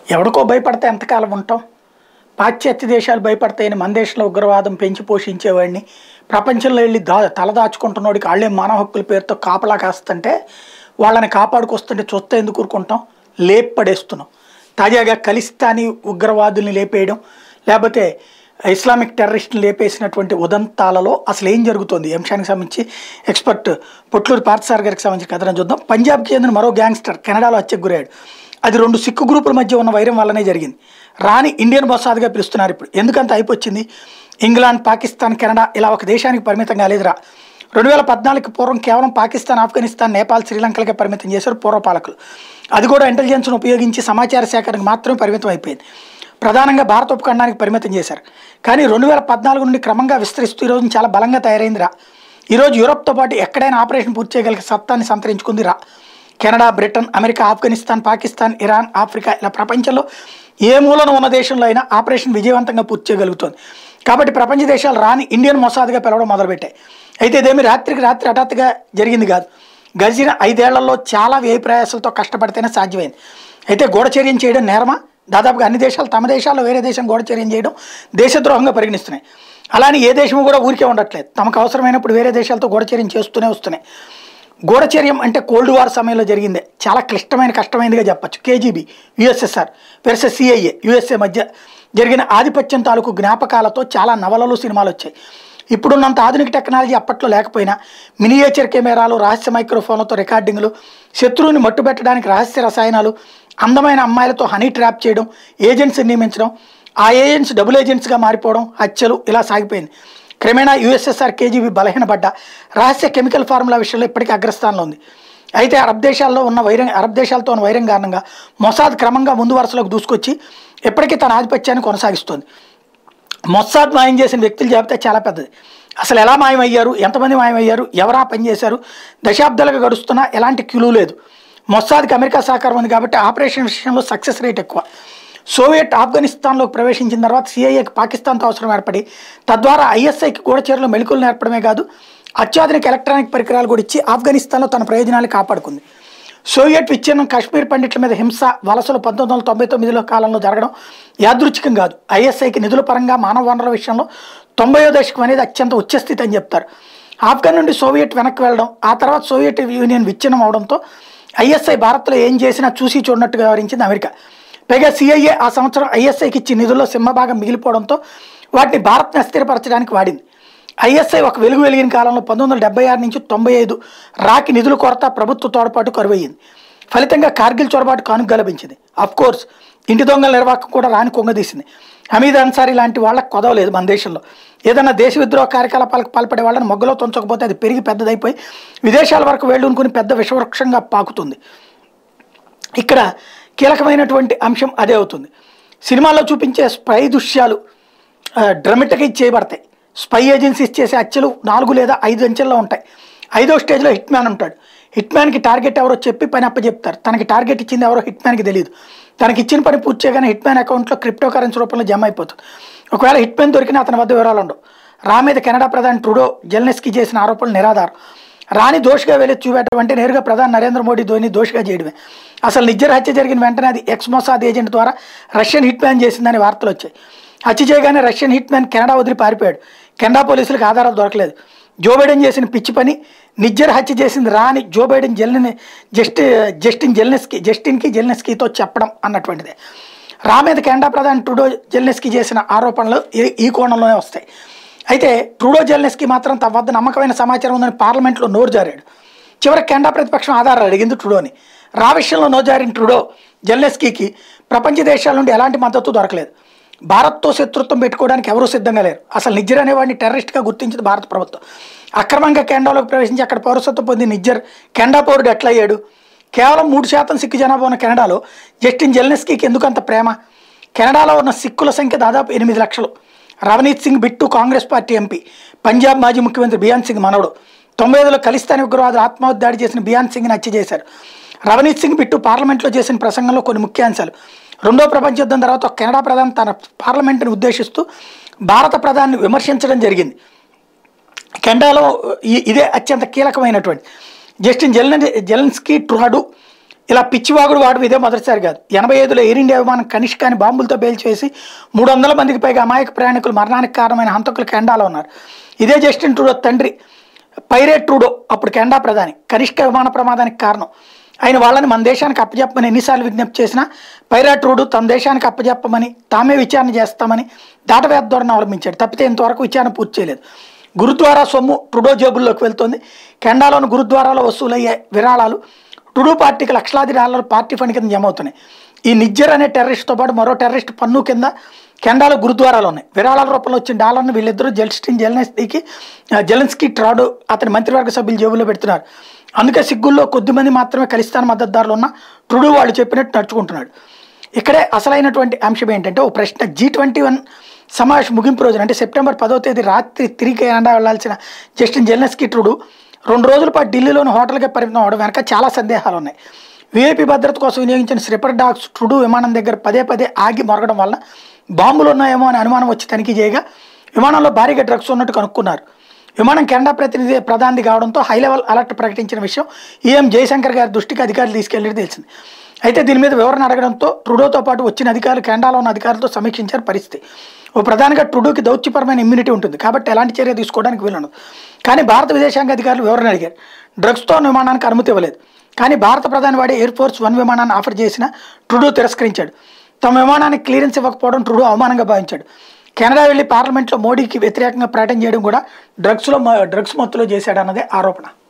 ఎవడికో భయపడితే ఎంతకాలం ఉంటాం పాశ్చాత్య దేశాలు భయపడతాయని మన దేశంలో ఉగ్రవాదం పెంచి పోషించేవాడిని ప్రపంచంలో వెళ్ళి దా తలదాచుకుంటున్నోడికి వాళ్ళే మానవ హక్కుల పేరుతో కాపలా కాస్తుంటే వాళ్ళని కాపాడుకొస్తుంటే చూస్తే ఎందుకు ఊరుకుంటాం లేపడేస్తున్నాం తాజాగా ఖలిస్తానీ ఉగ్రవాదుల్ని లేపేయడం లేకపోతే ఇస్లామిక్ టెర్రరిస్ట్ని లేపేసినటువంటి ఉదంతాలలో అసలు ఏం జరుగుతుంది ఈ అంశానికి సంబంధించి ఎక్స్పర్ట్ పొట్లూరు పార్థసార్ గారికి సంబంధించి కథనం చూద్దాం పంజాబ్కి చెందిన మరో గ్యాంగ్స్టర్ కెనడాలో హత్యకు గురయ్యాడు అది రెండు సిక్కు గ్రూపుల మధ్య ఉన్న వైరం వల్లనే జరిగింది రాని ఇండియన్ మొసాద్గా పిలుస్తున్నారు ఇప్పుడు ఎందుకంత అయిపోయింది ఇంగ్లాండ్ పాకిస్తాన్ కెనడా ఇలా ఒక దేశానికి పరిమితం కాలేదురా రెండు వేల పద్నాలుగుకి పూర్వం కేవలం పాకిస్తాన్ ఆఫ్ఘనిస్తాన్ నేపాల్ శ్రీలంకలకే పరిమితం చేశారు పూర్వ పాలకులు అది కూడా ఇంటెలిజెన్స్ను ఉపయోగించి సమాచార సేకరణకు మాత్రమే పరిమితం అయిపోయింది ప్రధానంగా భారత ఉపఖండానికి పరిమితం చేశారు కానీ రెండు వేల పద్నాలుగు నుండి క్రమంగా విస్తరిస్తూ ఈరోజు చాలా బలంగా తయారైందిరా ఈరోజు యూరోప్తో పాటు ఎక్కడైనా ఆపరేషన్ పూర్తి చేయగలిగే సత్తాన్ని సంతరించుకుంది రా Canada Britain America Afghanistan Pakistan Iran Africa ఇలా ప్రపంచంలో ఏ మూలన ఉన్న దేశంలో అయినా ఆపరేషన్ విజయవంతంగా పూర్తి చేయగలుగుతుంది కాబట్టి ప్రపంచ దేశాలు రాని ఇండియన్ మొసాద్గా పిలవడం మొదలుపెట్టాయి అయితే ఇదేమి రాత్రికి రాత్రి హఠాత్తుగా జరిగింది కాదు గడిచిన ఐదేళ్లలో చాలా వ్యయ ప్రయాసాలతో కష్టపడితేనే సాధ్యమైంది అయితే గూఢచర్యం చేయడం నేరమా దాదాపుగా అన్ని దేశాలు తమ దేశాల్లో వేరే దేశం గూఢచర్యం చేయడం దేశద్రోహంగా పరిగణిస్తున్నాయి అలానే ఏ దేశము కూడా ఊరికే ఉండట్లేదు తమకు అవసరమైనప్పుడు వేరే దేశాలతో గూఢచర్యం చేస్తూనే వస్తున్నాయి గూఢచర్యం అంటే కోల్డ్ వార్ సమయంలో జరిగిందే చాలా క్లిష్టమైన కష్టమైనదిగా చెప్పచ్చు KGB USSR versus CIA USA మధ్య జరిగిన ఆధిపత్యం తాలూకు జ్ఞాపకాలతో చాలా నవలలు సినిమాలు వచ్చాయి ఇప్పుడున్నంత ఆధునిక టెక్నాలజీ అప్పట్లో లేకపోయినా మినియేచర్ కెమెరాలు రహస్య మైక్రోఫోన్లతో రికార్డింగ్లు శత్రువుని మట్టుబెట్టడానికి రహస్య రసాయనాలు అందమైన అమ్మాయిలతో హనీ ట్రాప్ చేయడం ఏజెంట్స్ నియమించడం ఆ ఏజెంట్స్ డబుల్ ఏజెంట్స్గా మారిపోవడం హత్యలు ఇలా సాగిపోయింది క్రమేణా యుఎస్ఎస్ఆర్ కేజీబీ బలహీనపడ్డ రహస్య కెమికల్ ఫార్ములా విషయంలో ఇప్పటికీ అగ్రస్థానంలో ఉంది అయితే అరబ్ దేశాల్లో ఉన్న వైరం అరబ్ దేశాలతో ఉన్న వైరం కారణంగా మొసాద్ క్రమంగా ముందు వరుసలోకి దూసుకొచ్చి ఇప్పటికీ తన ఆధిపత్యాన్ని కొనసాగిస్తోంది మొస్సాద్ మాయం చేసిన వ్యక్తుల జాబితా చాలా పెద్దది అసలు ఎలా మాయమయ్యారు ఎంతమంది మాయమయ్యారు ఎవరా పనిచేశారు దశాబ్దాలుగా గడుస్తున్నా ఎలాంటి క్యూలు లేదు మొస్సాద్కి అమెరికా సహకారం ఉంది కాబట్టి ఆపరేషన్ విషయంలో సక్సెస్ రేట్ ఎక్కువ సోవియట్ ఆఫ్ఘనిస్తాన్లోకి ప్రవేశించిన తర్వాత సిఐఏకి పాకిస్తాన్తో అవసరం ఏర్పడి తద్వారా ఐఎస్ఐకి గూఢచర్యలో మెళుకులు నేర్పడమే కాదు అత్యాధునిక ఎలక్ట్రానిక్ పరికరాలు కూడా ఇచ్చి ఆఫ్ఘనిస్తాన్లో తన ప్రయోజనాలు కాపాడుకుంది సోవియట్ విచ్ఛిన్నం కాశ్మీర్ పండిట్ల మీద హింస వలసలు పంతొమ్మిది వందల తొంభై తొమ్మిదిలో కాలంలో జరగడం యాదృచ్ఛికం కాదు ఐఎస్ఐకి నిధుల పరంగా మానవ వనరుల విషయంలో తొంభైవ దశకం అనేది అత్యంత ఉచ్చస్థితి అని చెప్తారు ఆఫ్ఘన్ నుండి సోవియట్ వెనక్కి వెళ్ళడం ఆ తర్వాత సోవియట్ యూనియన్ విచ్ఛిన్నం అవడంతో ఐఎస్ఐ భారత్లో ఏం చేసినా చూసి చూడనట్టుగా వ్యవహరించింది అమెరికా పైగా సిఐఏ ఆ సంవత్సరం ఐఎస్ఐకి ఇచ్చిన నిధుల్లో సింహభాగం మిగిలిపోవడంతో వాటిని భారత్ని అస్థిరపరచడానికి వాడింది ఐఎస్ఐ ఒక వెలుగు వెలిగిన కాలంలో పంతొమ్మిది వందల డెబ్బై ఆరు నుంచి తొంభై ఐదు రాకి నిధుల కొరత ప్రభుత్వ తోడ్పాటు కరువయ్యింది ఫలితంగా కార్గిల్ చొరబాటు కానుక గలపించింది కోర్స్ ఇంటి దొంగల నిర్వాహకం కూడా రాని కొంగదీసింది హమీద్ అన్సారీ లాంటి వాళ్ళకి కొదవలేదు మన దేశంలో ఏదైనా దేశ విద్రోహ కార్యకలాపాలకు పాల్పడే వాళ్ళని మొగ్గలో తొంచకపోతే అది పెరిగి పెద్దదైపోయి విదేశాల వరకు వేళ్ళునుకుని పెద్ద విషవృక్షంగా పాకుతుంది ఇక్కడ కీలకమైనటువంటి అంశం అదే అవుతుంది సినిమాల్లో చూపించే స్పై దృశ్యాలు డ్రమటిక్గా చేయబడతాయి స్పై ఏజెన్సీస్ చేసే హత్యలు నాలుగు లేదా ఐదు అంచెల్లో ఉంటాయి ఐదో స్టేజ్లో హిట్ మ్యాన్ ఉంటాడు హిట్ మ్యాన్కి టార్గెట్ ఎవరో చెప్పి పని అప్పచెప్తారు తనకి టార్గెట్ ఇచ్చింది ఎవరో హిట్ మ్యాన్కి తెలియదు తనకి ఇచ్చిన పని పూర్తి చేయగానే హిట్ మ్యాన్ అకౌంట్లో క్రిప్టో కరెన్సీ రూపంలో జమ అయిపోతుంది ఒకవేళ హిట్ మ్యాన్ దొరికినా అతని వద్ద వివరాలు ఉండవు రా మీద కెనడా ప్రధాని ట్రూడో జెల్నెస్కి చేసిన ఆరోపణలు నిరాధారం రాని దోషిగా వెళ్ళి చూపెట్టడం అంటే నేరుగా ప్రధాని నరేంద్ర మోడీ ధోని దోషిగా చేయడమే అసలు నిజ్జర హత్య జరిగిన వెంటనే అది ఎక్స్ మొసాద్ ఏజెంట్ ద్వారా రష్యన్ హిట్ మ్యాన్ చేసిందని వార్తలు వచ్చాయి హత్య చేయగానే రష్యన్ హిట్ మ్యాన్ కెనడా వదిలి పారిపోయాడు కెనడా పోలీసులకు ఆధారాలు దొరకలేదు జో బైడెన్ చేసిన పిచ్చి పని నిజ్జర్ హత్య చేసింది రాని జో బైడెన్ జెల్ని జస్ట్ జస్టిన్ జెల్నెస్కి జస్టిన్కి జెల్నెస్కీతో చెప్పడం అన్నటువంటిదే రా మీద కెనడా ప్రధాని ట్రూడో జెల్నెస్కి చేసిన ఆరోపణలు ఈ- ఈ కోణంలోనే వస్తాయి అయితే ట్రూడో జెల్నెస్కి మాత్రం తమ వద్ద నమ్మకమైన సమాచారం ఉందని పార్లమెంట్లో నోరు జారాడు చివరికి కెనడా ప్రతిపక్షం ఆధారాలు అడిగింది ట్రూడోని రా విషయంలో నో జారిన ట్రూడో జెల్నెస్కీకి ప్రపంచ దేశాల నుండి ఎలాంటి మద్దతు దొరకలేదు భారత్తో శత్రుత్వం పెట్టుకోవడానికి ఎవరూ సిద్ధంగా లేరు అసలు నిజ్జర్ అనేవాడిని టెర్రరిస్ట్గా గుర్తించింది భారత ప్రభుత్వం అక్రమంగా కెనడాలోకి ప్రవేశించి అక్కడ పౌరసత్వం పొందిన నిజ్జర్ కెనడా పౌరుడు ఎట్లా అయ్యాడు కేవలం మూడు శాతం సిక్కు జనాభా ఉన్న కెనడాలో జస్టిన్ జెల్నెస్కీకి ఎందుకు అంత ప్రేమ కెనడాలో ఉన్న సిక్కుల సంఖ్య దాదాపు ఎనిమిది లక్షలు రవనీత్ సింగ్ బిట్టు కాంగ్రెస్ పార్టీ ఎంపీ పంజాబ్ మాజీ ముఖ్యమంత్రి బియాన్ సింగ్ మనవడు తొంభై ఐదులో ఖలిస్తానీ ఉగ్రవాదులు ఆత్మహత్య దాడి చేసిన బియాన్ సింగ్ని హత్య చేశారు రవనీత్ సింగ్ బిట్టు పార్లమెంట్లో చేసిన ప్రసంగంలో కొన్ని ముఖ్యాంశాలు రెండో ప్రపంచ యుద్ధం తర్వాత ఒక కెనడా ప్రధాని తన పార్లమెంటుని ఉద్దేశిస్తూ భారత ప్రధాని విమర్శించడం జరిగింది కెనడాలో ఈ- ఇదే అత్యంత కీలకమైనటువంటి జస్టిన్ జెలన్ జెలెన్స్కీ ట్రుహడు ఇలా పిచ్చివాగుడు వాడు ఇదే మొదటిసారి కాదు ఎనభై ఐదులో ఎయిర్ ఇండియా విమానం కనిష్కాని బాంబులతో పేల్చేసి మూడు వందల మందికి పైగా అమాయక ప్రయాణికులు మరణానికి కారణమైన హంతకులు కెండాలో ఉన్నారు ఇదే జస్టిన్ ట్రూడో తండ్రి పైరేట్ ట్రూడో అప్పుడు కెనడా ప్రధాని కనిష్క విమాన ప్రమాదానికి కారణం ఆయన వాళ్ళని మన దేశానికి అప్పచెప్పమని ఎన్నిసార్లు విజ్ఞప్తి చేసినా పైరాట్ ట్రూడు తమ దేశానికి అప్పచెప్పమని తామే విచారణ చేస్తామని దాటవేత ధోరణి అవలంబించాడు తప్పితే ఇంతవరకు విచారణ పూర్తి చేయలేదు గురుద్వారా సొమ్ము ట్రుడో జేబుల్లోకి వెళ్తోంది కెనడాలోని గురుద్వారాలో వసూలయ్యే విరాళాలు టుడూ పార్టీకి లక్షలాది డాలర్లు పార్టీ ఫండ్ కింద జమ అవుతున్నాయి ఈ నిజ్జర్ అనే టెర్రరిస్ట్తో పాటు మరో టెర్రరిస్ట్ పన్ను కింద కెనడాలో గురుద్వారాలు ఉన్నాయి విరాళాల రూపంలో వచ్చిన డాలర్ను వీళ్ళిద్దరూ జెల్స్టిన్ జెలెన్స్కీకి జెలెన్స్కీ ట్రాడో అతని మంత్రివర్గ సభ్యులు జేబులో పెడుతున్నారు అందుకే సిగ్గుల్లో కొద్దిమంది మాత్రమే ఖలిస్తాన్ మద్దతుదారులు ఉన్న ట్రుడూ వాళ్ళు చెప్పినట్టు నడుచుకుంటున్నాడు ఇక్కడే అసలైనటువంటి అంశం ఏంటంటే ఓ ప్రశ్న జీ ట్వంటీ వన్ సమావేశం ముగింపు రోజున అంటే సెప్టెంబర్ పదో తేదీ రాత్రి తిరిగి కెనడా వెళ్లాల్సిన జస్టిన్ జెలెన్స్కీ ట్రుడు రెండు రోజుల పాటు ఢిల్లీలోని హోటల్కే పరిమితం అవడం వెనక చాలా సందేహాలు ఉన్నాయి వీఐపీ భద్రత కోసం వినియోగించిన స్లిపర్ డాగ్స్ ట్రుడు విమానం దగ్గర పదే పదే ఆగి మొరగడం వల్ల బాంబులు ఉన్నాయేమో అని అనుమానం వచ్చి తనిఖీ చేయగా విమానంలో భారీగా డ్రగ్స్ ఉన్నట్టు కనుక్కున్నారు విమానం కెనడా ప్రతినిధి ప్రధాని కావడంతో హై లెవెల్ అలర్ట్ ప్రకటించిన విషయం ఈఎం జయశంకర్ గారి దృష్టికి అధికారులు తీసుకెళ్లేది తెలిసింది అయితే దీని మీద వివరణ అడగడంతో ట్రుడోతో పాటు వచ్చిన అధికారులు కెనడాలో ఉన్న అధికారులతో సమీక్షించారు పరిస్థితి ఓ ప్రధానిగా ట్రుడోకి దౌత్యపరమైన ఇమ్యూనిటీ ఉంటుంది కాబట్టి ఎలాంటి చర్య తీసుకోవడానికి వీలుండదు కానీ భారత విదేశాంగ అధికారులు వివరణ అడిగారు డ్రగ్స్తో ఉన్న విమానానికి అనుమతి ఇవ్వలేదు కానీ భారత ప్రధాని వాడే ఎయిర్ ఫోర్స్ వన్ విమానాన్ని ఆఫర్ చేసిన ట్రుడో తిరస్కరించాడు తమ విమానానికి క్లియరెన్స్ ఇవ్వకపోవడం ట్రుడో అవమానంగా భావించాడు కెనడా వెళ్లి పార్లమెంట్లో మోడీకి వ్యతిరేకంగా ప్రకటన చేయడం కూడా డ్రగ్స్లో డ్రగ్స్ మత్తులో చేశాడన్నదే ఆరోపణ